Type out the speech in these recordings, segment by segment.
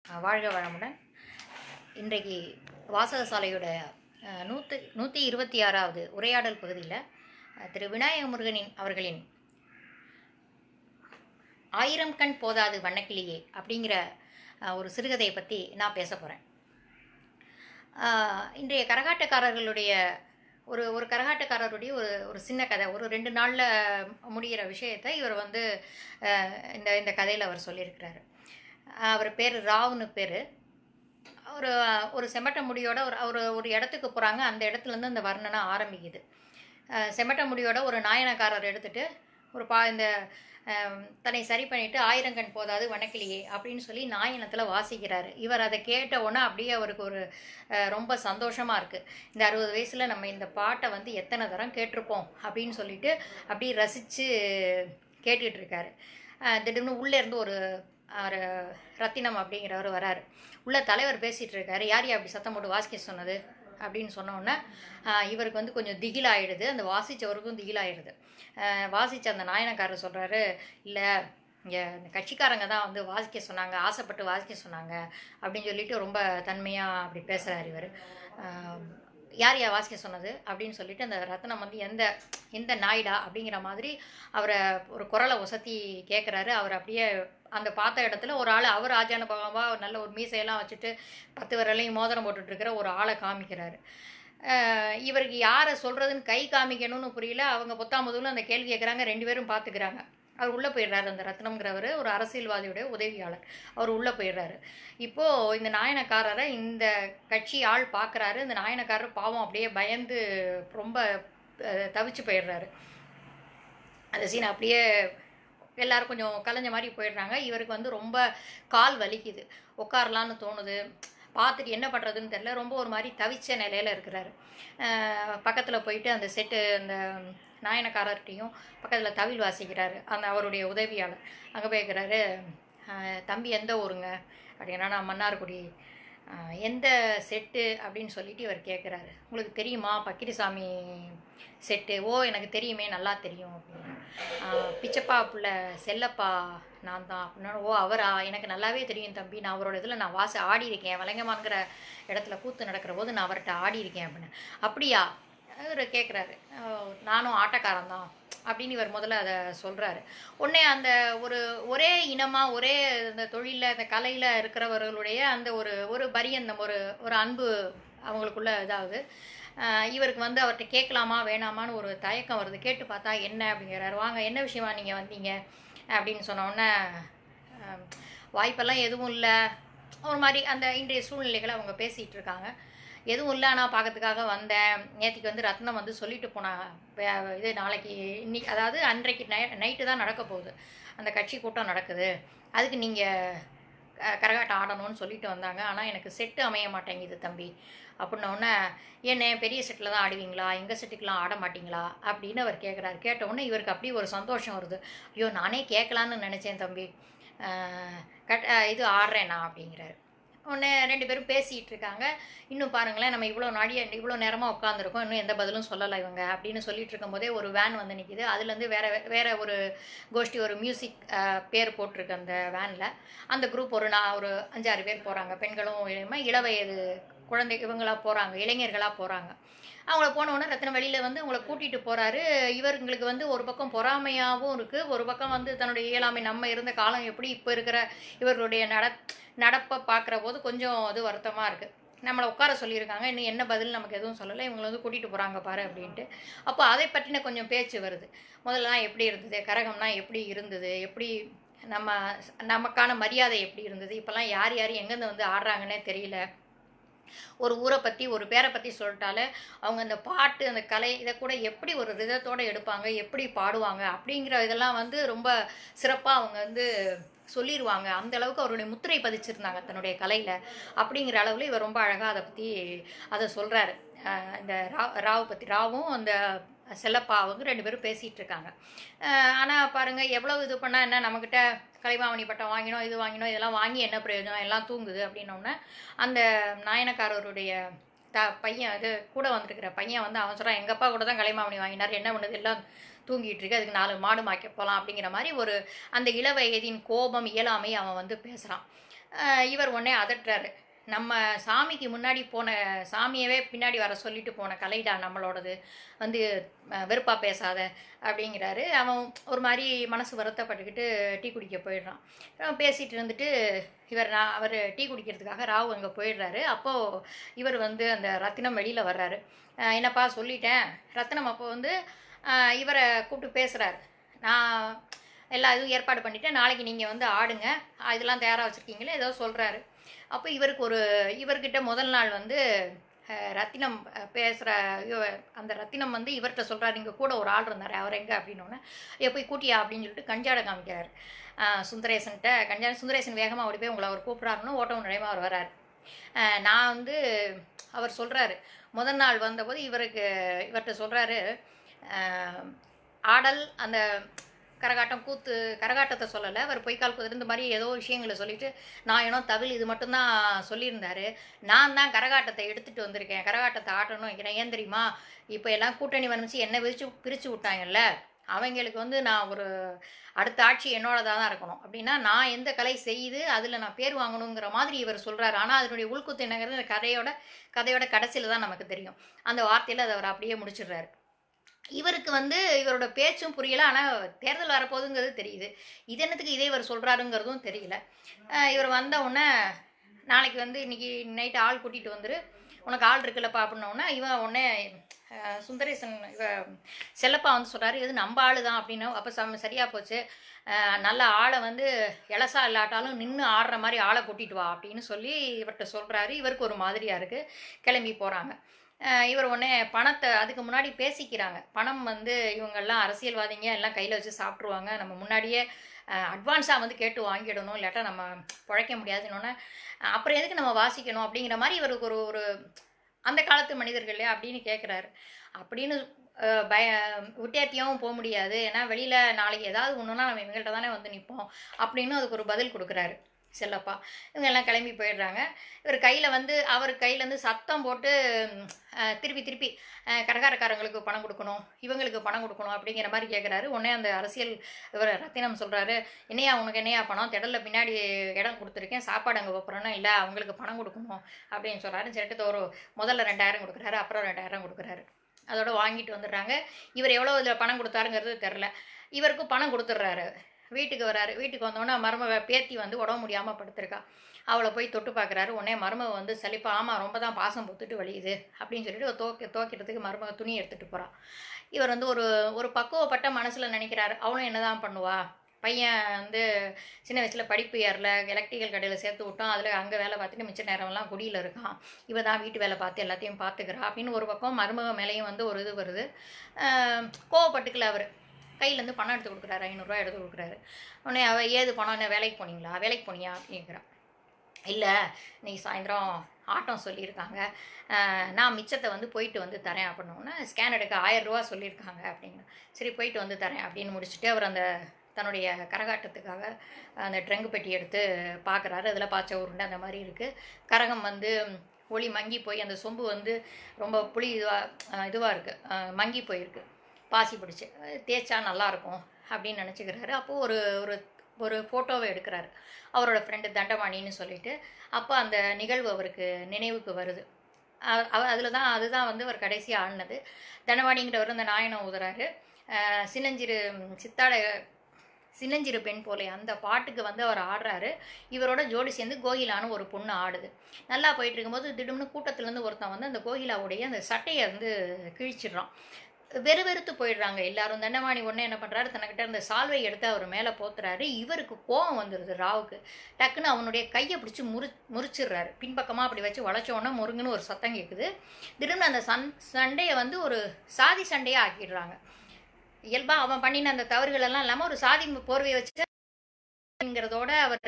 அஹ் வாழ்க வளமுடன் இன்றைக்கு வாசகசாலையோட அஹ், நூற்று நூற்றி இருபத்தி ஆறாவது உரையாடல் பகுதியில் அஹ், திரு விநாயக முருகனின் அவர்களின் ஆயிரம் கண் போதாது வண்ணக்கிளியே அப்படிங்கிற அஹ், ஒரு சிறுகதையை பற்றி நான் பேச போகிறேன் இன்றைய கரகாட்டக்காரர்களுடைய ஒரு ஒரு கரகாட்டக்காரருடைய ஒரு ஒரு சின்ன கதை ஒரு ரெண்டு நாளில் முடிகிற விஷயத்தை இவர் வந்து அஹ், இந்த இந்த கதையில் அவர் சொல்லியிருக்கிறாரு அஹ், அவர் பேர் ராவ்னு பேர் ஒரு ஒரு செம்மட்ட முடியோட ஒரு ஒரு ஒரு இடத்துக்கு போகிறாங்க அந்த இடத்துலேருந்து அந்த வர்ணனை ஆரம்பிக்குது அஹ், செம்மட்ட முடியோட ஒரு நாயனக்காரர் எடுத்துட்டு ஒரு பா இந்த அஹ், தன்னை சரி பண்ணிட்டு ஆயிரங்கண் போதாது வனக்கிளியே அப்படின்னு சொல்லி நாயனத்தில் வாசிக்கிறாரு இவர் அதை கேட்ட உடனே அப்படியே அவருக்கு ஒரு அஹ், ரொம்ப சந்தோஷமாக இருக்குது இந்த அறுபது வயசில் நம்ம இந்த பாட்டை வந்து எத்தனை தரம் கேட்டிருப்போம் அப்படின்னு சொல்லிட்டு அப்படியே ரசித்து கேட்டுட்டு இருக்காரு அஹ், திடீர்னு உள்ளே இருந்து ஒரு ஒரு ரத்தினம் அப்படிங்கிறவர் வராரு உள்ள தலைவர் பேசிகிட்டு இருக்காரு யார் யா அப்படி சத்தம் போட்டு வாசிக்க சொன்னது அப்படின்னு சொன்னோன்னே இவருக்கு வந்து கொஞ்சம் திகிலாயிடுது அந்த வாசித்தவருக்கும் திகிலாயிடுது ஆஹ் வாசிச்ச அந்த நாயனக்காரர் சொல்கிறாரு இல்லை இங்கே இந்த கட்சிக்காரங்க தான் வந்து வாசிக்க சொன்னாங்க ஆசைப்பட்டு வாசிக்க சொன்னாங்க அப்படின்னு சொல்லிட்டு ரொம்ப தன்மையாக அப்படி பேசுகிறார் இவர் யார் யார் வாசிக்க சொன்னது அப்படின்னு சொல்லிட்டு அந்த ரத்னம் வந்து எந்த எந்த நாய்டா அப்படிங்கிற மாதிரி அவரை ஒரு குரலை ஒசத்தி கேட்குறாரு அவர் அப்படியே அந்த பார்த்த இடத்துல ஒரு ஆள் அவர் ஆஜான பகவாக நல்ல ஒரு மீசையெல்லாம் வச்சுட்டு பத்து விரலையும் மோதிரம் போட்டுட்டு இருக்கிற ஒரு ஆளை காமிக்கிறாரு அஹ் இவருக்கு யாரை சொல்கிறதுன்னு கை காமிக்கணும்னு புரியல அவங்க பொத்தாமதுல அந்த கேள்வி கேட்குறாங்க ரெண்டு பேரும் பார்த்துக்கிறாங்க அவர் உள்ளே போயிடுறாரு அந்த ரத்னம்ங்கிறவர் ஒரு அரசியல்வாதியுடைய உதவியாளர் அவர் உள்ளே போயிடுறாரு இப்போது இந்த நாயனக்காரரை இந்த கட்சி ஆள் பார்க்குறாரு இந்த நாயனக்காரர் பாவம் அப்படியே பயந்து ரொம்ப அஹ், தவிச்சு போயிடுறாரு அந்த சீன் அப்படியே எல்லாரும் கொஞ்சம் கலைஞ்ச மாதிரி போயிடுறாங்க இவருக்கு வந்து ரொம்ப கால் வலிக்குது உட்காரலான்னு தோணுது பார்த்துட்டு என்ன பண்ணுறதுன்னு தெரில ரொம்ப ஒரு மாதிரி தவிச்ச நிலையில் இருக்கிறாரு பக்கத்தில் போயிட்டு அந்த செட்டு அந்த நாயனக்காரர்கிட்டையும் பக்கத்தில் தவில் வாசிக்கிறாரு அந்த அவருடைய உதவியாளர் அங்கே போய்க்கிறாரு தம்பி எந்த ஊருங்க அப்படின்னா நான் மன்னார்குடி ஆஹ், எந்த செட்டு அப்படின்னு சொல்லிட்டு இவர் கேட்குறாரு உங்களுக்கு தெரியுமா பக்கிரிசாமி செட்டு ஓ எனக்கு தெரியுமே நல்லா தெரியும் அப்படின்னு ஆஹ், பிச்சப்பா புள்ள செல்லப்பா நான் தான் அப்படின்னா ஓ அவரா எனக்கு நல்லாவே தெரியும் தம்பி நான் அவரோட இதில் நான் வாச ஆடி இருக்கேன் வலங்கமாங்கிற இடத்துல கூத்து நடக்கிற போது நான் அவர்கிட்ட ஆடி இருக்கேன் அப்படின்னு அப்படியா இவர் கேட்குறாரு நானும் ஆட்டக்காரன் தான் அப்படின்னு இவர் முதல்ல அதை சொல்கிறாரு உடனே அந்த ஒரு ஒரே இனமாக ஒரே இந்த தொழிலில் இந்த கலையில் இருக்கிறவர்களுடைய அந்த ஒரு ஒரு பரியந்தம் ஒரு ஒரு அன்பு அவங்களுக்குள்ள இதாகுது ஆஹ் இவருக்கு வந்து அவர்கிட்ட கேட்கலாமா வேணாமான்னு ஒரு தயக்கம் வருது கேட்டு பார்த்தா என்ன அப்படிங்கிறாரு வாங்க என்ன விஷயமா நீங்கள் வந்தீங்க அப்படின்னு சொன்ன உடனே ஆஹ் வாய்ப்பெல்லாம் எதுவும் இல்லை ஒரு மாதிரி அந்த இன்றைய சூழ்நிலைகளை அவங்க பேசிகிட்டு இருக்காங்க எதுவும் இல்லை ஆனால் பார்க்கறதுக்காக வந்தேன் நேற்றுக்கு வந்து ரத்னம் வந்து சொல்லிட்டு போனாங்க வே- இது நாளைக்கு இன்னைக்கு அதாவது அன்றைக்கு நை நைட்டு தான் நடக்க போகுது அந்த கட்சி கூட்டம் நடக்குது அதுக்கு நீங்கள் கரகாட்டம் ஆடணும்னு சொல்லிட்டு வந்தாங்க ஆனால் எனக்கு செட்டு அமைய மாட்டேங்குது தம்பி அப்படின்னோடனே என்ன பெரிய செட்டில் தான் ஆடுவீங்களா எங்கள் செட்டுக்கெலாம் ஆட மாட்டீங்களா அப்படின்னு அவர் கேட்குறாரு கேட்ட உடனே இவருக்கு அப்படியே ஒரு சந்தோஷம் வருது ஐயோ நானே கேட்கலான்னு நினச்சேன் தம்பி ஆஹ் கட் ஆஹ் இது ஆடுறேன் நான் அப்படிங்கிறாரு உடனே ரெண்டு பேரும் பேசிகிட்டு இருக்காங்க இன்னும் பாருங்களேன் நம்ம இவ்வளோ நாடிய இவ்வளோ நேரமாக உட்காந்துருக்கோம் இன்னும் எந்த பதிலும் சொல்லலை இவங்க அப்படின்னு சொல்லிட்டு இருக்கும்போதே ஒரு வேன் வந்து நிற்கிது அதுலேருந்து வேற வேற ஒரு கோஷ்டி ஒரு மியூசிக் பேர் போட்டிருக்கு அந்த வேனில் அந்த குரூப் ஒரு நான் ஒரு அஞ்சாறு பேர் போகிறாங்க பெண்களும் இளமை இளவயது குழந்தை இவங்களா போகிறாங்க இளைஞர்களாக போகிறாங்க அவங்கள போன உடனே ரத்னம் வெளியில் வந்து அவங்கள கூட்டிகிட்டு போகிறாரு இவங்களுக்கு வந்து ஒரு பக்கம் பொறாமையாகவும் இருக்குது ஒரு பக்கம் வந்து தன்னுடைய இயலாமை நம்ம இருந்த காலம் எப்படி இப்போ இருக்கிற இவர்களுடைய நட நடப்பை பார்க்குற போது கொஞ்சம் அது வருத்தமாக இருக்குது நம்மளை உட்கார சொல்லியிருக்காங்க இன்னும் என்ன பதில் நமக்கு எதுவும் சொல்லலை இவங்களை வந்து கூட்டிகிட்டு போகிறாங்க பாரு அப்படின்ட்டு அப்போ அதை பற்றின கொஞ்சம் பேச்சு வருது முதல்லலாம் எப்படி இருந்தது கரகம்னா எப்படி இருந்தது எப்படி நம்ம நமக்கான மரியாதை எப்படி இருந்தது இப்போல்லாம் யார் யார் எங்கேருந்து வந்து ஆடுறாங்கன்னே தெரியல ஒரு ஊரை பற்றி ஒரு பேரை பற்றி சொல்லிட்டாலே அவங்க அந்த பாட்டு அந்த கலை இதை கூட எப்படி ஒரு ரிதத்தோடு எடுப்பாங்க எப்படி பாடுவாங்க அப்படிங்கிற இதெல்லாம் வந்து ரொம்ப சிறப்பாக அவங்க வந்து சொல்லிடுவாங்க அந்த அளவுக்கு அவருடைய முத்திரை பதிச்சிருந்தாங்க தன்னுடைய கலையில் அப்படிங்கிற அளவில் இவர் ரொம்ப அழகாக அதை பற்றி அதை சொல்கிறாரு இந்த ரா ராவை பற்றி ராவும் அந்த செல்லப்பா வந்து ரெண்டு பேரும் பேசிகிட்டு இருக்காங்க ஆனால் பாருங்கள் எவ்வளோ இது பண்ணால் என்ன நம்மக்கிட்ட கலைமாமணி பட்டம் வாங்கினோம் இது வாங்கினோம் இதெல்லாம் வாங்கி என்ன பிரயோஜனம் எல்லாம் தூங்குது அப்படின்னோடனே அந்த நாயனக்காரருடைய த பையன் இது கூட வந்திருக்கிற பையன் வந்து அவன் சொல்கிறான் எங்கள் அப்பா கூட தான் கலைமாமணி வாங்கினார் என்ன பண்ணுது எல்லாம் தூங்கிட்டு இருக்கு அதுக்கு நாலு மாடு மாய்க்க போகலாம் அப்படிங்கிற மாதிரி ஒரு அந்த இளவயதின் கோபம் இயலாமை அவன் வந்து பேசுகிறான் அஹ் இவர் உடனே அதட்டுறாரு நம்ம சாமிக்கு முன்னாடி போன சாமியவே பின்னாடி வர சொல்லிட்டு போன கலைடா நம்மளோடது வந்து அஹ், வெறுப்பா பேசாத அப்படிங்கிறாரு அவன் ஒரு மாதிரி மனசு வருத்தப்பட்டுக்கிட்டு டீ குடிக்க போயிடுறான் அவன் பேசிட்டு இருந்துட்டு இவர் நான் அவர் டீ குடிக்கிறதுக்காக ராவு அங்கே போயிடுறாரு அப்போது இவர் வந்து அந்த ரத்தினம் வெளியில் வர்றாரு அஹ், என்னப்பா சொல்லிட்டேன் ரத்தினம் அப்போ வந்து அஹ், இவரை கூப்பிட்டு பேசுகிறாரு நான் எல்லா இதுவும் ஏற்பாடு பண்ணிவிட்டு நாளைக்கு நீங்கள் வந்து ஆடுங்க அஹ், இதெல்லாம் தயாராக வச்சுருக்கீங்களே ஏதோ சொல்கிறாரு அப்போ இவருக்கு ஒரு இவர்கிட்ட முதல் நாள் வந்து அஹ், ரத்தினம் பேசுகிற அந்த ரத்தினம் வந்து இவர்கிட்ட சொல்கிறாரு இங்கே கூட ஒரு ஆள் இருந்தார் அவர் எங்கே அப்படின்னோடனே ஏ போய் கூட்டியா அப்படின்னு சொல்லிட்டு கஞ்சாட காமிக்கிறாரு அஹ், சுந்தரேசன்கிட்ட கஞ்சா சுந்தரேசன் வேகமாக ஓடி போய் உங்களை அவர் கூப்பிட்றாருன்னு ஓட்டம் நடைமா அவர் வராரு அஹ், நான் வந்து அவர் சொல்கிறாரு முதல் நாள் வந்தபோது இவருக்கு இவர்கிட்ட சொல்கிறாரு ஆடல் அந்த கரகாட்டம் கூத்து கரகாட்டத்தை சொல்லலை அவர் பொய்க்கால் குதிரை இந்த மாதிரி ஏதோ விஷயங்களை சொல்லிட்டு நான் ஏனோ தவில் இது மட்டும்தான் சொல்லியிருந்தாரு நான் தான் கரகாட்டத்தை எடுத்துகிட்டு வந்திருக்கேன் கரகாட்டத்தை ஆட்டணும் வைக்கிறேன் ஏன் தெரியுமா இப்போ எல்லாம் கூட்டணி வந்துச்சு என்னை விரிச்சு பிரித்து விட்டாங்கல்ல அவங்களுக்கு வந்து நான் ஒரு அடுத்த ஆட்சி என்னோடதாக தான் இருக்கணும் அப்படின்னா நான் எந்த கலை செய்து அதில் நான் பேர் வாங்கணுங்கிற மாதிரி இவர் சொல்கிறாரு ஆனால் அதனுடைய உள்குத்து என்னங்கிறது இந்த கதையோட கதையோட கடைசியில் தான் நமக்கு தெரியும் அந்த வார்த்தையில் அதை அவர் அப்படியே முடிச்சிடுறாரு இவருக்கு வந்து இவரோட பேச்சும் புரியல ஆனால் தேர்தல் வரப்போகுதுங்கிறது தெரியுது இது என்னத்துக்கு இதே இவர் சொல்கிறாருங்கிறதும் தெரியல அஹ் இவர் வந்த உடனே நாளைக்கு வந்து இன்னைக்கு நைட்டு ஆள் கூட்டிகிட்டு வந்துரு உனக்கு ஆள் இருக்குல்லப்பா அப்படின்னோடனே இவன் உடனே அஹ் சுந்தரேசன் இவ செல்லப்பா வந்து சொல்கிறாரு இது நம்ம ஆளு தான் அப்படின்னா அப்போ சம் சரியாக போச்சு அஹ் நல்ல ஆளை வந்து இலசா இல்லாட்டாலும் நின்று ஆடுற மாதிரி ஆளை கூட்டிட்டு வா அப்படின்னு சொல்லி இவர்கிட்ட சொல்கிறாரு இவருக்கு ஒரு மாதிரியாக இருக்குது கிளம்பி போகிறாங்க இவர் உடனே பணத்தை அதுக்கு முன்னாடி பேசிக்கிறாங்க பணம் வந்து இவங்கெல்லாம் அரசியல்வாதிங்க எல்லாம் கையில் வச்சு சாப்பிட்ருவாங்க நம்ம முன்னாடியே அட்வான்ஸாக வந்து கேட்டு வாங்கிடணும் இல்லாட்டா நம்ம பிழைக்க முடியாதுன்னு அப்புறம் எதுக்கு நம்ம வாசிக்கணும் அப்படிங்கிற மாதிரி இவருக்கு ஒரு ஒரு அந்த காலத்து மனிதர்களே அப்படின்னு கேட்குறாரு அப்படின்னு அஹ், பய விட்டேத்தியாவும் போக முடியாது ஏன்னா வெளியில் நாளைக்கு ஏதாவது ஒன்றுனா நம்ம இவங்கள்ட்ட தானே வந்து நிற்போம் அப்படின்னு அதுக்கு ஒரு பதில் கொடுக்குறாரு செல்லப்பா இவங்க எல்லாம் கிளம்பி போயிடுறாங்க இவர் கையில் வந்து அவர் கையிலேருந்து சத்தம் போட்டு ம், அஹ், திருப்பி திருப்பி அஹ், கரகாரக்காரங்களுக்கு பணம் கொடுக்கணும் இவங்களுக்கு பணம் கொடுக்கணும் அப்படிங்கிற மாதிரி கேட்குறாரு உடனே அந்த அரசியல் இவர் ரத்தினம் சொல்கிறாரு என்னையா உனக்கு என்னையா பணம் திடலில் பின்னாடி இடம் கொடுத்துருக்கேன் சாப்பாடு அங்கே வைப்பறேன்னா இல்லை அவங்களுக்கு பணம் கொடுக்கணும் அப்படின்னு சொல்கிறாரு சரிட்டு ஒரு முதல்ல ரெண்டாயிரம் கொடுக்குறாரு அப்புறம் ரெண்டாயிரம் கொடுக்குறாரு அதோட வாங்கிட்டு வந்துடுறாங்க இவர் எவ்வளோ இதில் பணம் கொடுத்தாருங்கிறது தெரில இவருக்கும் பணம் கொடுத்துட்றாரு வீட்டுக்கு வராரு வீட்டுக்கு வந்தோடனே மருமக பேத்தி வந்து உடம்பு முடியாமல் படுத்திருக்கா அவளை போய் தொட்டு பார்க்குறாரு உடனே மருமக வந்து சலிப்பா ஆமாம் ரொம்ப தான் பாசம் பொத்துட்டு வலியுது அப்படின்னு சொல்லிட்டு தோக்கி தோக்கிறதுக்கு மருமக துணி எடுத்துகிட்டு போகிறான் இவர் வந்து ஒரு ஒரு பக்குவப்பட்ட மனசில் நினைக்கிறாரு அவளும் என்ன தான் பண்ணுவா பையன் வந்து சின்ன வயசில் படிப்பு ஏறல எலக்ட்ரிக்கல் கடையில் சேர்த்து விட்டோம் அதில் அங்கே வேலை பார்த்துட்டு மிச்ச நேரம்லாம் குடியில் இருக்கான் இவ தான் வீட்டு வேலை பார்த்து எல்லாத்தையும் பார்த்துக்கிறா அப்படின்னு ஒரு பக்கம் மருமக மேலேயும் வந்து ஒரு இது வருது ஆஹ் கோவப்பட்டுக்கல அவர் கையிலேருந்து பணம் எடுத்து கொடுக்குறாரு ஐநூறுரூவா எடுத்து கொடுக்குறாரு உடனே அவ ஏது பணம் என்ன வேலைக்கு போனீங்களா வேலைக்கு போனியா அப்படிங்கிறா இல்லை இன்னைக்கு சாயந்தரம் ஆட்டம் சொல்லியிருக்காங்க ஆஹ் நான் மிச்சத்தை வந்து போயிட்டு வந்து தரேன் அப்படின்னோடனே ஸ்கேன் எடுக்க ஆயிரம் ரூபா சொல்லியிருக்காங்க அப்படிங்கிற சரி போயிட்டு வந்து தரேன் அப்படின்னு முடிச்சுட்டு அவர் அந்த தன்னுடைய கரகாட்டத்துக்காக அந்த ட்ரங்கு பெட்டி எடுத்து பார்க்குறாரு அதில் பாய்ச்ச உருண்டை அந்த மாதிரி இருக்குது கரகம் வந்து ஒளி மங்கி போய் அந்த சொம்பு வந்து ரொம்ப புளி இதுவாக இதுவாக இருக்குது மங்கி போயிருக்கு பாசி பிடிச்சி தேய்ச்சா நல்லாயிருக்கும் அப்படின்னு நினச்சிக்கிறாரு அப்போது ஒரு ஒரு ஒரு ஃபோட்டோவை எடுக்கிறாரு அவரோட ஃப்ரெண்டு தண்டபாணின்னு சொல்லிட்டு அப்போ அந்த நிகழ்வு அவருக்கு நினைவுக்கு வருது அதில் தான் அதுதான் வந்து அவர் கடைசியாக ஆடினது தண்டபாணிங்கிறவர் அந்த நாயனம் ஊதுறாரு அஹ் சின்னஞ்சிறு சித்தாட சின்னஞ்சிறு பெண் போலே அந்த பாட்டுக்கு வந்து அவர் ஆடுறாரு இவரோட ஜோடி சேர்ந்து கோகிலான்னு ஒரு பொண்ணு ஆடுது நல்லா போயிட்டு இருக்கும்போது திடீர்னு கூட்டத்துலேருந்து ஒருத்தன் வந்து அந்த கோகிலாவுடைய அந்த சட்டையை வந்து கிழிச்சிடுறான் வெறு வெறுத்து போயிடுறாங்க எல்லாரும் தண்டவாணி உடனே என்ன பண்ணுறாரு தனக்கிட்ட இருந்த சால்வை எடுத்து அவர் மேலே போத்துறாரு இவருக்கு கோவம் வந்துடுது ராவுக்கு டக்குன்னு அவனுடைய கையை பிடிச்சி முறி முறிச்சிடுறாரு பின்பக்கமாக அப்படி வச்சு வளைச்ச உடனே முருங்குன்னு ஒரு சத்தம் கேட்குது திடீர்னு அந்த சண் சண்டையை வந்து ஒரு சாதி சண்டையாக ஆக்கிடுறாங்க இயல்பாக அவன் பண்ணின அந்த தவறுகள் எல்லாம் இல்லாமல் ஒரு சாதி போர்வையை வச்சுங்கிறதோட அவர்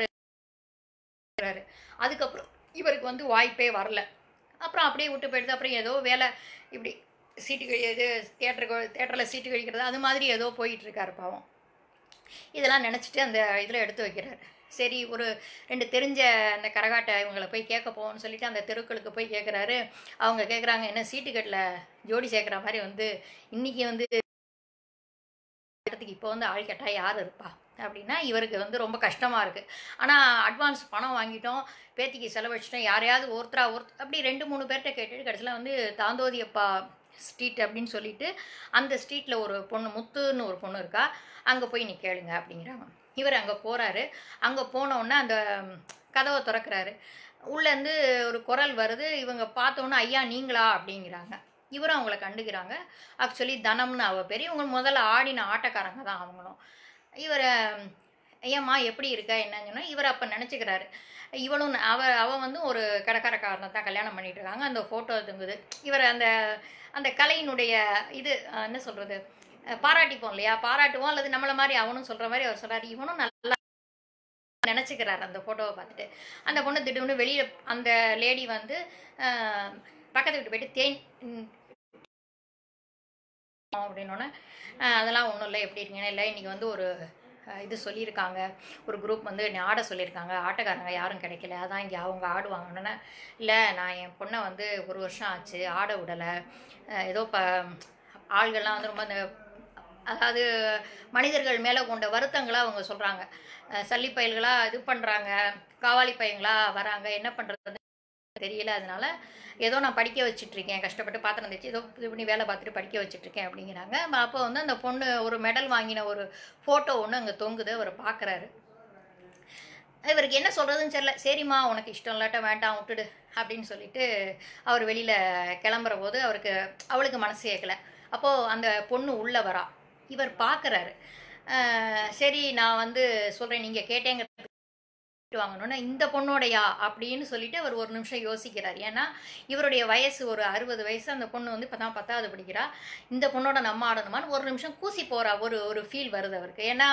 இருக்கிறாரு அதுக்கப்புறம் இவருக்கு வந்து வாய்ப்பே வரல அப்புறம் அப்படியே விட்டு போயிடுது அப்புறம் ஏதோ வேலை இப்படி சீட்டு கழி இது தேட்டருக்கு தேட்டரில் சீட்டு கழிக்கிறது அது மாதிரி ஏதோ போயிட்டு இருக்காரு பாவம் இதெல்லாம் நினச்சிட்டு அந்த இதில் எடுத்து வைக்கிறாரு சரி ஒரு ரெண்டு தெரிஞ்ச அந்த கரகாட்டை இவங்களை போய் கேட்க போவோம்னு சொல்லிட்டு அந்த தெருக்களுக்கு போய் கேட்குறாரு அவங்க கேட்குறாங்க என்ன சீட்டு கட்டில் ஜோடி சேர்க்குற மாதிரி வந்து இன்னைக்கு வந்து இடத்துக்கு இப்போ வந்து ஆள் கேட்டால் யார் இருப்பா அப்படின்னா இவருக்கு வந்து ரொம்ப கஷ்டமாக இருக்குது ஆனால் அட்வான்ஸ் பணம் வாங்கிட்டோம் பேத்திக்கு செலவழிச்சிட்டோம் யாரையாவது ஒருத்தரா ஒருத்தர் அப்படி ரெண்டு மூணு பேர்கிட்ட கேட்டுட்டு கடைசியில் வந்து தாந்தோதியப்பா ஸ்ட்ரீட் அப்படின்னு சொல்லிட்டு அந்த ஸ்ட்ரீட்டில் ஒரு பொண்ணு முத்துன்னு ஒரு பொண்ணு இருக்கா அங்கே போய் நீ கேளுங்க அப்படிங்கிறாங்க இவர் அங்கே போகிறாரு அங்கே போனோடனே அந்த கதவை திறக்கிறாரு உள்ளேருந்து ஒரு குரல் வருது இவங்க பார்த்தோன்னே ஐயா நீங்களா அப்படிங்கிறாங்க இவரும் அவங்கள கண்டுக்கிறாங்க ஆக்சுவலி தனம்னு அவ பேர் இவங்க முதல்ல ஆடின ஆட்டக்காரங்க தான் அவங்களும் இவரை ஏம்மா எப்படி இருக்க என்னன்னு சொன்னா இவர் அப்போ நினச்சிக்கிறாரு இவளும் அவ அவ வந்து ஒரு கடைக்காரக்காரனை தான் கல்யாணம் பண்ணிட்டு இருக்காங்க அந்த ஃபோட்டோ தங்குது இவர் அந்த அந்த கலையினுடைய இது அஹ், என்ன சொல்கிறது பாராட்டிப்போம் இல்லையா பாராட்டுவோம் அல்லது நம்மளை மாதிரி அவனும் சொல்கிற மாதிரி அவர் சொல்கிறார் இவனும் நல்லா நினச்சிக்கிறார் அந்த ஃபோட்டோவை பார்த்துட்டு அந்த பொண்ணு திடீர்னு வெளியில் அந்த லேடி வந்து அஹ், பக்கத்து வீட்டு போயிட்டு தேன் ம், அப்படின்னோடனே அதெல்லாம் ஒன்றும் இல்லை எப்படி இருக்கீங்கன்னா இல்லை இன்றைக்கி வந்து ஒரு அஹ், இது சொல்லியிருக்காங்க ஒரு குரூப் வந்து என்னை ஆட சொல்லியிருக்காங்க ஆட்டக்காரங்க யாரும் கிடைக்கல அதான் இங்கே அவங்க ஆடுவாங்கன்னு இல்லை நான் என் பொண்ணை வந்து ஒரு வருஷம் ஆச்சு ஆட விடலை அஹ், ஏதோ ப ஆள்கள்லாம் வந்து ரொம்ப அந்த அதாவது மனிதர்கள் மேலே கொண்ட வருத்தங்களை அவங்க சொல்கிறாங்க சல்லி பயல்களாக இது பண்ணுறாங்க காவாலி பையங்களா வராங்க என்ன பண்ணுறது தெரியல அதனால ஏதோ நான் படிக்க வச்சிட்டு இருக்கேன் கஷ்டப்பட்டு பாத்திரம் தைச்சு ஏதோ இது பண்ணி வேலை பார்த்துட்டு படிக்க வச்சிட்டு இருக்கேன் அப்படிங்கிறாங்க அப்போ வந்து அந்த பொண்ணு ஒரு மெடல் வாங்கின ஒரு ஃபோட்டோ ஒன்று அங்கே தொங்குது அவர் பார்க்குறாரு இவருக்கு என்ன சொல்கிறதுன்னு தெரியல சரிம்மா உனக்கு இஷ்டம் இல்லாட்ட வேண்டாம் விட்டுடு அப்படின்னு சொல்லிட்டு அவர் வெளியில் கிளம்புற போது அவருக்கு அவளுக்கு மனசு கேட்கல அப்போது அந்த பொண்ணு உள்ளே வரா இவர் பார்க்குறாரு சரி நான் வந்து சொல்கிறேன் நீங்கள் கேட்டேங்க வாங்கணும்னா இந்த பொண்ணோடையா அப்படின்னு சொல்லிட்டு அவர் ஒரு நிமிஷம் யோசிக்கிறார் ஏன்னா இவருடைய வயசு ஒரு அறுபது வயசு அந்த பொண்ணு வந்து இப்போ தான் பத்தாவது படிக்கிறா இந்த பொண்ணோட நம்ம ஆடணுமான்னு ஒரு நிமிஷம் கூசி போறா ஒரு ஒரு ஃபீல் வருது அவருக்கு ஏன்னா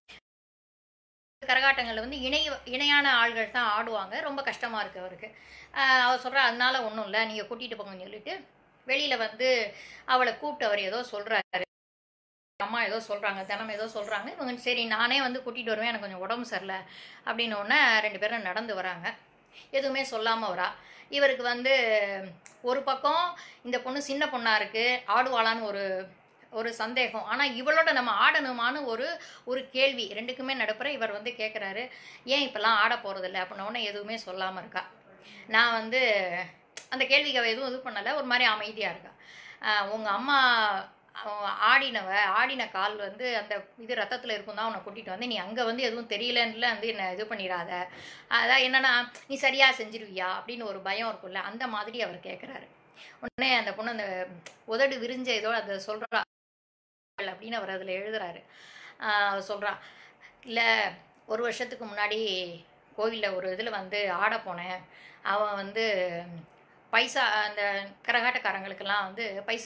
கரகாட்டங்களில் வந்து இணை இணையான ஆள்கள் தான் ஆடுவாங்க ரொம்ப கஷ்டமாக இருக்குது அவருக்கு ஆஹ் அவர் சொல்கிறா அதனால ஒன்றும் இல்லை நீங்கள் கூட்டிகிட்டு போங்கன்னு சொல்லிட்டு வெளியில் வந்து அவளை கூப்பிட்டு அவர் ஏதோ சொல்கிறாரு அம்மா ஏதோ சொல்கிறாங்க தினம் ஏதோ சொல்கிறாங்க இவங்க சரி நானே வந்து கூட்டிகிட்டு வருவேன் எனக்கு கொஞ்சம் உடம்பு சரியில்லை அப்படின்னு உடனே ரெண்டு பேரும் நடந்து வராங்க எதுவுமே சொல்லாமல் வரா இவருக்கு வந்து ஒரு பக்கம் இந்த பொண்ணு சின்ன பொண்ணாக இருக்குது ஆடுவாளான்னு ஒரு ஒரு சந்தேகம் ஆனால் இவளோட நம்ம ஆடணுமான்னு ஒரு ஒரு கேள்வி ரெண்டுக்குமே நடுப்புற இவர் வந்து கேட்குறாரு ஏன் இப்போல்லாம் ஆட போகிறதில்ல அப்படின்ன உடனே எதுவுமே சொல்லாமல் இருக்கா நான் வந்து அந்த கேள்விக்கு அவ எதுவும் இது பண்ணலை ஒரு மாதிரி அமைதியாக இருக்கா உங்கள் அம்மா அவ ஆடினவ ஆடின கால் வந்து அந்த இது ரத்தத்தில் இருக்கும் தான் உன்னை கூட்டிகிட்டு வந்து நீ அங்கே வந்து எதுவும் தெரியலன்னுல வந்து என்ன இது பண்ணிடாத அதான் என்னன்னா நீ சரியாக செஞ்சிருவியா அப்படின்னு ஒரு பயம் இருக்கும்ல அந்த மாதிரி அவர் கேட்குறாரு உடனே அந்த பொண்ணு அந்த உதடு விரிஞ்ச ஏதோ அதை சொல்கிறா அப்படின்னு அவர் அதில் எழுதுறாரு ஆஹ் அவர் சொல்கிறா இல்லை ஒரு வருஷத்துக்கு முன்னாடி கோவிலில் ஒரு இதில் வந்து ஆட போனேன் அவன் வந்து பைசா அந்த கரகாட்டக்காரங்களுக்கெல்லாம் வந்து பைசா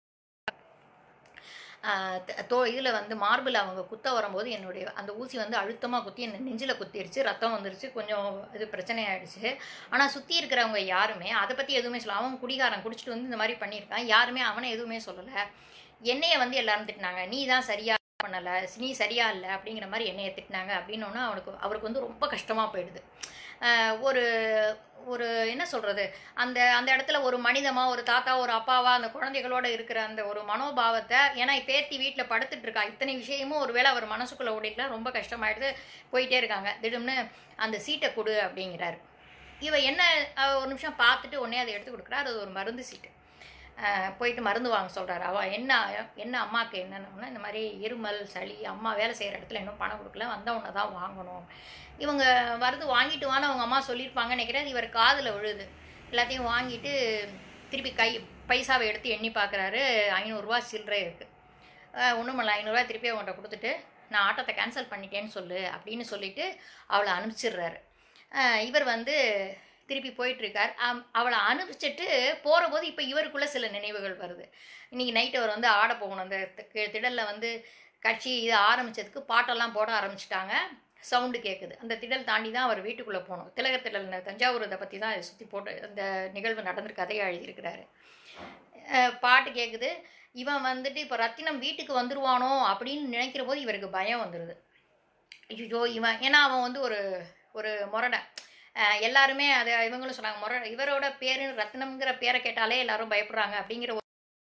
ஆஹ் த- தோ இதில் வந்து மார்பிள் அவங்க குத்த வரும்போது என்னுடைய அந்த ஊசி வந்து அழுத்தமாக குத்தி என்ன நெஞ்சில் குத்திருச்சு ரத்தம் வந்துருச்சு கொஞ்சம் இது பிரச்சனை ஆயிடுச்சு ஆனால் சுற்றி இருக்கிறவங்க யாருமே அதை பற்றி எதுவுமே சொல்ல அவன் குடிகாரன் குடிச்சிட்டு வந்து இந்த மாதிரி பண்ணியிருக்கான் யாருமே அவனை எதுவுமே சொல்லலை என்னைய வந்து எல்லாரும் திட்டினாங்க நீ தான் சரியா பண்ணலை நீ சரியா இல்லை அப்படிங்கிற மாதிரி என்னைய திட்டினாங்க அப்படின்னோன்னா அவனுக்கு அவருக்கு வந்து ரொம்ப கஷ்டமாக போயிடுது ஆஹ் ஒரு ஒரு என்ன சொல்கிறது அந்த அந்த இடத்துல ஒரு மனிதமா ஒரு தாத்தா ஒரு அப்பாவா அந்த குழந்தைகளோட இருக்கிற அந்த ஒரு மனோபாவத்தை ஏன்னா பேத்தி வீட்டில் படுத்துட்டு இருக்கா இத்தனை விஷயமும் ஒருவேளை அவர் மனசுக்குள்ளே ஓடிக்கலாம் ரொம்ப கஷ்டமாயிடுது போயிட்டே இருக்காங்க திடீர்னு அந்த சீட்டை கொடு அப்படிங்கிறாரு இவ என்ன அவ ஒரு நிமிஷம் பார்த்துட்டு உடனே அதை எடுத்து கொடுக்குறாரு அது ஒரு மருந்து சீட்டு ஆஹ் போயிட்டு மருந்து வாங்க சொல்கிறாரு அவள் என்ன என்ன அம்மாவுக்கு என்னன்னா இந்த மாதிரி இருமல் சளி அம்மா வேலை செய்கிற இடத்துல இன்னும் பணம் கொடுக்கல வந்த உடனே தான் வாங்கணும் இவங்க மருந்து வாங்கிட்டு வான்னு அவங்க அம்மா சொல்லியிருப்பாங்கன்னு நினைக்கிறேன் இவர் காதில் விழுது எல்லாத்தையும் வாங்கிட்டு திருப்பி கை பைசாவை எடுத்து எண்ணி பார்க்குறாரு ஐநூறுரூவா சில்லறை இருக்குது ஒன்றும் இல்லை ஐநூறுரூவா திருப்பி அவங்கள்ட்ட கொடுத்துட்டு நான் ஆட்டத்தை கேன்சல் பண்ணிட்டேன்னு சொல்லு அப்படின்னு சொல்லிட்டு அவளை அனுப்பிச்சிடுறாரு ஆஹ் இவர் வந்து திருப்பி போயிட்டுருக்கார் அவளை அனுப்பிச்சிட்டு போகிற போது இப்போ இவருக்குள்ள சில நினைவுகள் வருது இன்னைக்கு நைட்டு அவர் வந்து ஆட போகணும் அந்த தி- திடலில் வந்து கட்சி இது ஆரம்பிச்சதுக்கு பாட்டெல்லாம் போட ஆரம்பிச்சிட்டாங்க சவுண்டு கேட்குது அந்த திடல் தாண்டி தான் அவர் வீட்டுக்குள்ளே போகணும் திலகர் திடல் இந்த தஞ்சாவூர் இதை பற்றி தான் இதை சுற்றி போட்டு அந்த நிகழ்வு நடந்திருக்கு கதையை எழுதியிருக்கிறாரு அஹ் பாட்டு கேட்குது இவன் வந்துட்டு இப்போ ரத்தினம் வீட்டுக்கு வந்துருவானோ அப்படின்னு நினைக்கிற போது இவருக்கு பயம் வந்துடுது ஐயோ இவன் ஏன்னா அவன் வந்து ஒரு ஒரு முரடை அஹ் எல்லாருமே அதை இவங்களும் சொன்னாங்க முர இவரோட பேரு ரத்னம்ங்கிற பேரை கேட்டாலே எல்லாரும் பயப்படுறாங்க அப்படிங்கிற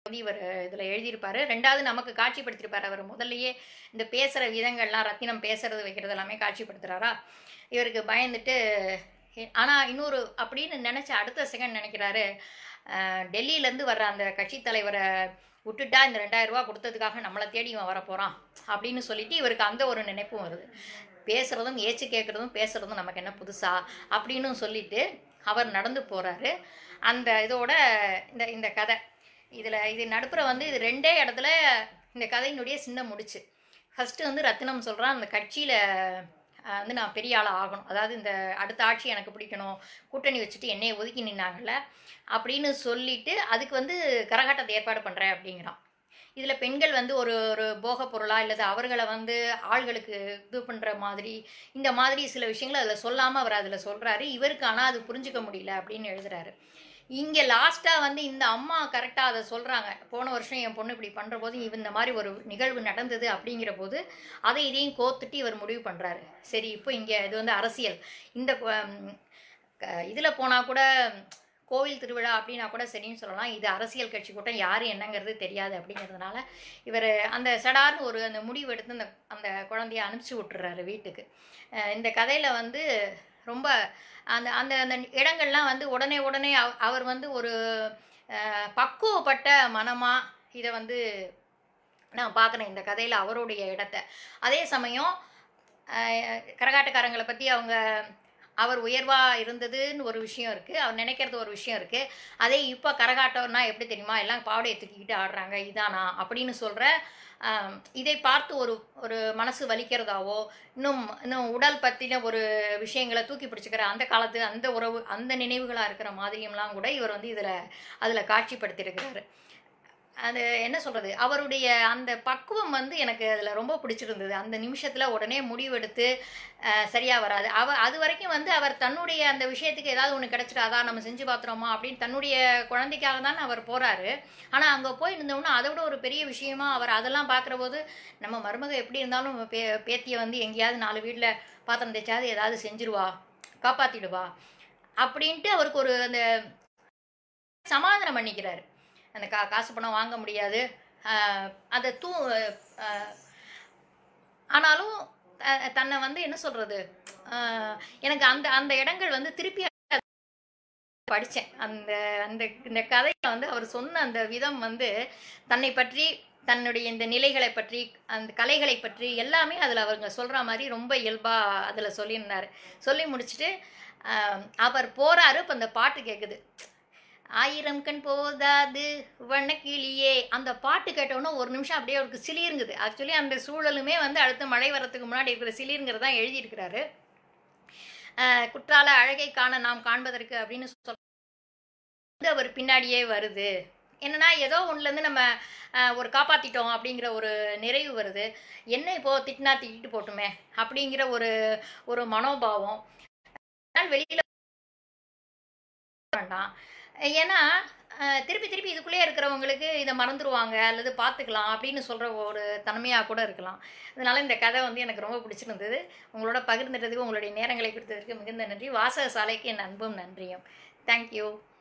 வந்து இவர் இதில் எழுதியிருப்பாரு ரெண்டாவது நமக்கு காட்சிப்படுத்தியிருப்பார் அவர் முதல்லயே இந்த பேசுகிற விதங்கள்லாம் ரத்தினம் பேசுறது வைக்கிறது எல்லாமே காட்சிப்படுத்துகிறாரா இவருக்கு பயந்துட்டு ஆனால் இன்னொரு அப்படின்னு நினச்ச அடுத்த செகண்ட் நினைக்கிறாரு அஹ், டெல்லியிலேருந்து வர்ற அந்த கட்சி தலைவரை விட்டுட்டா இந்த ரெண்டாயிரம் ரூபா கொடுத்ததுக்காக நம்மளை தேடி இவன் வரப்போகிறான் அப்படின்னு சொல்லிட்டு இவருக்கு அந்த ஒரு நினைப்பும் வருது பேசுகிறதும் ஏச்சு கேட்குறதும் பேசுகிறதும் நமக்கு என்ன புதுசா அப்படின்னு சொல்லிட்டு அவர் நடந்து போகிறாரு அந்த இதோட இந்த இந்த கதை இதில் இது நடுப்புற வந்து இது ரெண்டே இடத்துல இந்த கதையினுடைய சின்ன முடிச்சு ஃபஸ்ட்டு வந்து ரத்தினம் சொல்கிறான் அந்த கட்சியில் வந்து நான் பெரிய ஆளாக ஆகணும் அதாவது இந்த அடுத்த ஆட்சி எனக்கு பிடிக்கணும் கூட்டணி வச்சுட்டு என்னையை ஒதுக்கி நின்னாங்கல்ல அப்படின்னு சொல்லிட்டு அதுக்கு வந்து கரகாட்டத்தை ஏற்பாடு பண்ணுறேன் அப்படிங்கிறான் இதில் பெண்கள் வந்து ஒரு ஒரு போக பொருளா இல்லது அவர்களை வந்து ஆள்களுக்கு இது பண்ணுற மாதிரி இந்த மாதிரி சில விஷயங்களை அதில் சொல்லாமல் அவர் அதில் சொல்கிறாரு இவருக்கு ஆனால் அது புரிஞ்சுக்க முடியல அப்படின்னு எழுதுறாரு இங்கே லாஸ்ட்டாக வந்து இந்த அம்மா கரெக்டாக அதை சொல்கிறாங்க போன வருஷம் என் பொண்ணு இப்படி பண்ணுற போது இவ இந்த மாதிரி ஒரு நிகழ்வு நடந்தது அப்படிங்கிற போது அதை இதையும் கோத்துட்டு இவர் முடிவு பண்ணுறாரு சரி இப்போ இங்கே இது வந்து அரசியல் இந்த இதில் போனால் கூட கோவில் திருவிழா அப்படின்னா கூட சரின்னு சொல்லலாம் இது அரசியல் கட்சி கூட்டம் யார் என்னங்கிறது தெரியாது அப்படிங்கிறதுனால இவர் அந்த சடார்னு ஒரு அந்த முடிவு எடுத்து அந்த அந்த குழந்தைய அனுப்பிச்சி விட்டுறாரு வீட்டுக்கு அஹ் இந்த கதையில் வந்து ரொம்ப அந்த அந்த அந்த இடங்கள்லாம் வந்து உடனே உடனே அவ- அவர் வந்து ஒரு அஹ், பக்குவப்பட்ட மனமாக இதை வந்து நான் பார்க்குறேன் இந்த கதையில் அவருடைய இடத்த அதே சமயம் அஹ், கரகாட்டக்காரங்களை பற்றி அவங்க அவர் உயர்வாக இருந்ததுன்னு ஒரு விஷயம் இருக்குது அவர் நினைக்கிறது ஒரு விஷயம் இருக்குது அதே இப்போ கரகாட்டம்னா எப்படி தெரியுமா எல்லாம் பாவடையை தூக்கிக்கிட்டு ஆடுறாங்க இதானா அப்படின்னு சொல்கிற இதை பார்த்து ஒரு ஒரு மனசு வலிக்கிறதாவோ இன்னும் இன்னும் உடல் பற்றின ஒரு விஷயங்களை தூக்கி பிடிச்சிக்கிற அந்த காலத்து அந்த உறவு அந்த நினைவுகளாக இருக்கிற மாதிரியம்லாம் கூட இவர் வந்து இதில் அதில் காட்சிப்படுத்தியிருக்கிறாரு அது என்ன சொல்கிறது அவருடைய அந்த பக்குவம் வந்து எனக்கு அதில் ரொம்ப பிடிச்சிருந்தது அந்த நிமிஷத்தில் உடனே முடிவெடுத்து சரியாக வராது அவ அது வரைக்கும் வந்து அவர் தன்னுடைய அந்த விஷயத்துக்கு ஏதாவது ஒன்று கிடச்சிடாதா நம்ம செஞ்சு பார்த்துறோமா அப்படின்னு தன்னுடைய குழந்தைக்காக தான் அவர் போகிறாரு ஆனால் அங்கே போய் இருந்தோம்னா அதை விட ஒரு பெரிய விஷயமா அவர் அதெல்லாம் பார்க்குற போது நம்ம மருமக எப்படி இருந்தாலும் பே பேத்தியை வந்து எங்கேயாவது நாலு வீட்டில் பாத்திரம் தைச்சாவது ஏதாவது செஞ்சிருவா காப்பாற்றிடுவா அப்படின்ட்டு அவருக்கு ஒரு அந்த சமாதானம் பண்ணிக்கிறாரு அந்த கா காசு பணம் வாங்க முடியாது ஆஹ் அதை தூ ஆஹ் ஆனாலும் த- தன்னை வந்து என்ன சொல்றது ஆஹ் எனக்கு அந்த அந்த இடங்கள் வந்து திருப்பி படித்தேன் அந்த அந்த இந்த கதையை வந்து அவர் சொன்ன அந்த விதம் வந்து தன்னை பற்றி தன்னுடைய இந்த நிலைகளை பற்றி அந்த கலைகளை பற்றி எல்லாமே அதில் அவங்க சொல்கிற மாதிரி ரொம்ப இயல்பாக அதில் சொல்லியிருந்தார் சொல்லி முடிச்சுட்டு ஆஹ் அவர் போகிறாரு இப்போ அந்த பாட்டு கேட்குது ஆயிரம் கண் போதாது வண்ணக்கிளியே அந்த பாட்டு கேட்டோன்னே ஒரு நிமிஷம் அப்படியே அவருக்கு சிலிருங்குது ஆக்சுவலி அந்த சூழலுமே வந்து அடுத்த மழை வரத்துக்கு முன்னாடி இருக்கிற சிலிருங்கிறது தான் எழுதியிருக்கிறாரு ஆஹ் குற்றால அழகை காண நாம் காண்பதற்கு அப்படின்னு சொல்ல வந்து அவர் பின்னாடியே வருது என்னன்னா ஏதோ ஒன்றுலேருந்து நம்ம ஆஹ், ஒரு காப்பாற்றிட்டோம் அப்படிங்கிற ஒரு நிறைவு வருது என்ன இப்போ திட்டினா திட்டிட்டு போட்டுமே அப்படிங்கிற ஒரு ஒரு மனோபாவம் ஆனால் வெளியில் வேண்டாம் ஏன்னா அஹ், திருப்பி திருப்பி இதுக்குள்ளே இருக்கிறவங்களுக்கு இதை மறந்துடுவாங்க அல்லது பார்த்துக்கலாம் அப்படின்னு சொல்கிற ஒரு தன்மையாக கூட இருக்கலாம் அதனால இந்த கதை வந்து எனக்கு ரொம்ப பிடிச்சிருந்தது உங்களோட பகிர்ந்துட்டதுக்கு உங்களுடைய நேரங்களை கொடுத்ததற்கு மிகுந்த நன்றி வாசக சாலைக்கு என் அன்பும் நன்றியும் தேங்க்யூ